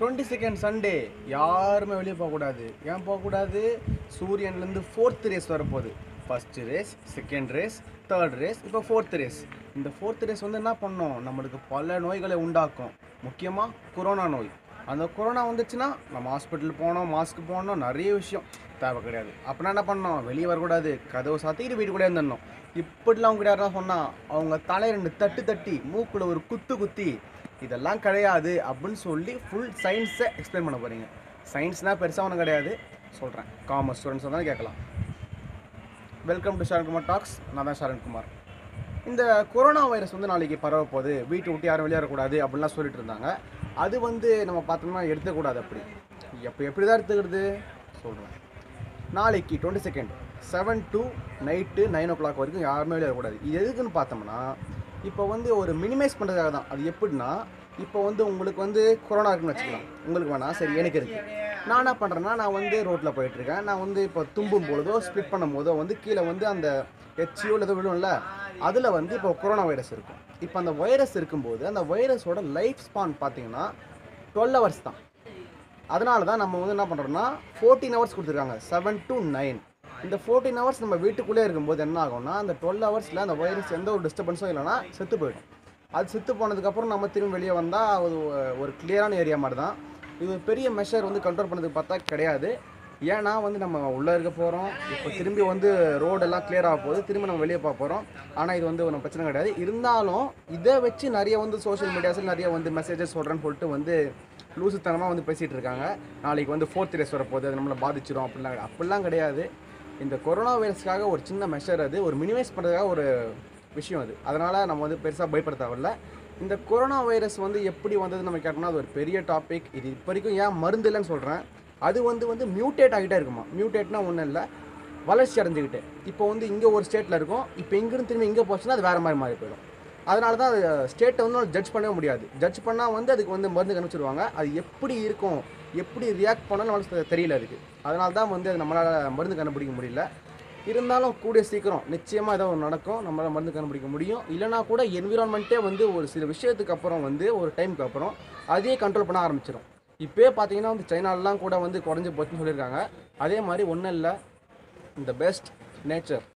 Twenty second Sunday யாருமே வெளியே போகக்கூடாது ஏன் போகக்கூடாது சூரியன்லேருந்து ஃபோர்த் ரேஸ் வரப்போகுது first rays second rays third rays இப்போ ஃபோர்த் ரேஸ் இந்த ஃபோர்த் ரேஸ் வந்து என்ன பண்ணோம் நம்மளுக்கு பல நோய்களை உண்டாக்கும் முக்கியமாக கொரோனா நோய் அந்த கொரோனா வந்துச்சுன்னா நம்ம ஹாஸ்பிட்டல் போனோம் மாஸ்க் போனோம் நிறைய விஷயம் தேவை கிடையாது அப்படின்னா என்ன பண்ணோம் வெளியே வரக்கூடாது கதவை சாத்திட்டு வீட்டுக்குள்ளே இருந்துடணும் இப்படிலாம் கிடையாதுனா சொன்னால் அவங்க தலை ரெண்டு தட்டு தட்டி மூக்குல ஒரு குத்து குத்தி இதெல்லாம் கிடையாது அப்படின்னு சொல்லி ஃபுல் சயின்ஸை எக்ஸ்பிளைன் பண்ண போகிறீங்க சயின்ஸ்னால் பெருசாக ஒன்றும் கிடையாது சொல்கிறேன் காமர்ஸ் ஸ்டூடெண்ட்ஸ் தான் கேட்கலாம் வெல்கம் டு சரண்குமார் டாக்ஸ் நான் தான் சரண்குமார் இந்த கொரோனா வைரஸ் வந்து நாளைக்கு பரவ போகுது வீட்டை விட்டு யாரும் வெளியேறக்கூடாது அப்படின்லாம் சொல்லிட்டு இருந்தாங்க அது வந்து நம்ம பார்த்தோம்னா எடுத்துக்கூடாது அப்படி எப்போ எப்படி தான் எடுத்துக்கிறது சொல்கிறேன் நாளைக்கு twenty second seven to night nine o'clock வரைக்கும் யாருமே வெளியேறக்கூடாது இது எதுக்குன்னு பார்த்தோம்னா இப்போ வந்து ஒரு மினிமைஸ் பண்ணுறதுக்காக தான் அது எப்படின்னா இப்போ வந்து உங்களுக்கு வந்து கொரோனா இருக்குன்னு வச்சுக்கலாம் உங்களுக்கு வேணாம் சரி எனக்கு இருக்குது நான் என்ன பண்ணுறேன்னா நான் வந்து ரோட்டில் போயிட்டுருக்கேன் நான் வந்து இப்போ தும்பும் பொழுதோ ஸ்பிட் பண்ணும் போதோ வந்து கீழே வந்து அந்த ஹெச்யூ ஏதோ விழும்ல அதில் வந்து இப்போ கொரோனா வைரஸ் இருக்கும் இப்போ அந்த வைரஸ் இருக்கும்போது அந்த வைரஸோட லைஃப் ஸ்பான் பார்த்தீங்கன்னா டுவெல் ஹவர்ஸ் தான் அதனால தான் நம்ம வந்து என்ன பண்ணுறோம்னா ஃபோர்டீன் ஹவர்ஸ் கொடுத்துருக்காங்க செவன் டு நைன் இந்த ஃபோர்டீன் ஹவர்ஸ் நம்ம வீட்டுக்குள்ளே இருக்கும்போது என்ன ஆகும்னா அந்த டுவெல் ஹவர்ஸில் அந்த வைரஸ் எந்த ஒரு டிஸ்டர்பன்ஸும் இல்லைன்னா செத்து போயிடும் அது செத்து போனதுக்கப்புறம் நம்ம திரும்ப வெளியே வந்தால் அது ஒரு கிளியரான ஏரியா மாதிரி தான் இது ஒரு பெரிய மெஷர் வந்து கண்ட்ரோல் பண்ணதுக்கு பார்த்தா கிடையாது ஏன்னா வந்து நம்ம உள்ளே இருக்க போகிறோம் இப்போ திரும்பி வந்து ரோடெல்லாம் clear ஆக போகுது திரும்ப நம்ம வெளியே போக போகிறோம் ஆனால் இது வந்து ஒன்றும் பிரச்சனை கிடையாது இருந்தாலும் இதை வச்சு நிறைய வந்து சோஷியல் மீடியாஸில் நிறைய வந்து மெசேஜஸ் சொல்கிறேன்னு சொல்லிட்டு வந்து லூசுத்தனமாக வந்து பேசிகிட்டு இருக்காங்க நாளைக்கு வந்து ஃபோர்த் ரேஸ் வரப்போகுது அது நம்மளை பாதிச்சிடும் அப்படிலாம் கிடையாது. அப்படிலாம் கிடையாது இந்த கொரோனா வைரஸ்க்காக ஒரு சின்ன மெஷர் அது ஒரு மினிமைஸ் பண்ணுறதுக்காக ஒரு விஷயம் அது அதனால் நம்ம வந்து பெருசாக பயப்பட தேவையில்ல இந்த கொரோனா வைரஸ் வந்து எப்படி வந்தது நம்ம கேட்டோம்னா அது ஒரு பெரிய டாபிக் இது இப்போ வரைக்கும் ஏன் மருந்து இல்லைன்னு சொல்கிறேன் அது வந்து வந்து மியூட்டேட் ஆகிட்டே இருக்குமா மியூட்டேட்னா ஒன்றும் இல்லை வளர்ச்சி அடைஞ்சுக்கிட்டு இப்போ வந்து இங்கே ஒரு ஸ்டேட்டில் இருக்கும் இப்போ இங்கிருந்து திரும்பி இங்கே போச்சுன்னா அது வேறு மாதிரி மாறி போயிடும் அதனால தான் அது ஸ்டேட்டை வந்து ஜட்ஜ் பண்ணவே முடியாது ஜட்ஜ் பண்ணால் வந்து அதுக்கு வந்து மருந்து கண்டுபிடிச்சிருவாங்க அது எப்படி இருக்கும் எப்படி ரியாக்ட் பண்ணணும் நம்மளுக்கு தெரியல அதுக்கு அதனால தான் வந்து அது நம்மளால் மருந்து கண்டுபிடிக்க முடியல இருந்தாலும் கூடிய சீக்கிரம் நிச்சயமாக ஏதோ ஒன்று நடக்கும் நம்மளால் மருந்து கண்டுபிடிக்க முடியும் இல்லைனா கூட என்விரான்மெண்ட்டே வந்து ஒரு சில விஷயத்துக்கு அப்புறம் வந்து ஒரு டைமுக்கு அப்புறம் அதையே கண்ட்ரோல் பண்ண ஆரம்பிச்சிடும் இப்போயே பார்த்தீங்கன்னா வந்து சைனாலலாம் கூட வந்து குறைஞ்சி போச்சுன்னு சொல்லியிருக்காங்க அதே மாதிரி ஒன்றும் இல்லை இந்த பெஸ்ட் நேச்சர்